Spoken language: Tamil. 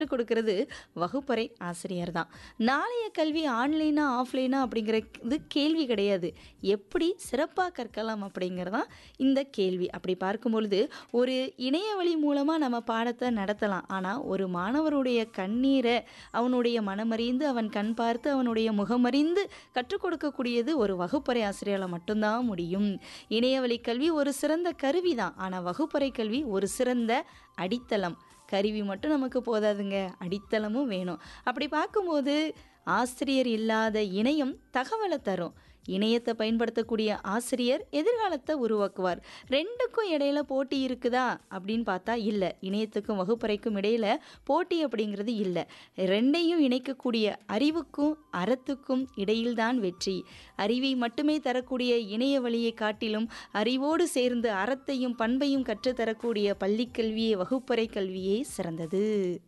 கற்றுக் கொடுக்கறது வகுப்பறை ஆசிரியர் தான் நாளைய கல்வி ஆன்லைனா ஆஃப்லைனா அப்படிங்கிறது கேள்வி கிடையாது எப்படி சிறப்பாக கற்கலாம் அப்படிங்கிறதான் இந்த கேள்வி அப்படி பார்க்கும் பொழுது ஒரு இணைய வழி மூலமாக நம்ம பாடத்தை நடத்தலாம் ஆனால் ஒரு மாணவருடைய கண்ணீரை அவனுடைய மனமறிந்து அவன் கண் பார்த்து அவனுடைய முகமறிந்து கற்றுக் கொடுக்கக்கூடியது ஒரு வகுப்பறை ஆசிரியரால் மட்டும்தான் முடியும் இணையவழி கல்வி ஒரு சிறந்த கருவி தான் ஆனால் வகுப்பறை கல்வி ஒரு சிறந்த அடித்தளம் கருவி மட்டும் நமக்கு போதாதுங்க அடித்தளமும் வேணும் அப்படி பார்க்கும்போது ஆசிரியர் இல்லாத இணையம் தகவலை தரும் இணையத்தை பயன்படுத்தக்கூடிய ஆசிரியர் எதிர்காலத்தை உருவாக்குவார் ரெண்டுக்கும் இடையில போட்டி இருக்குதா அப்படின்னு பார்த்தா இல்லை இணையத்துக்கும் வகுப்பறைக்கும் இடையில போட்டி அப்படிங்கிறது இல்லை ரெண்டையும் இணைக்கக்கூடிய அறிவுக்கும் அறத்துக்கும் இடையில்தான் வெற்றி அறிவை மட்டுமே தரக்கூடிய இணைய வழியை காட்டிலும் அறிவோடு சேர்ந்து அறத்தையும் பண்பையும் கற்றுத்தரக்கூடிய பள்ளிக்கல்வியே வகுப்பறை கல்வியே சிறந்தது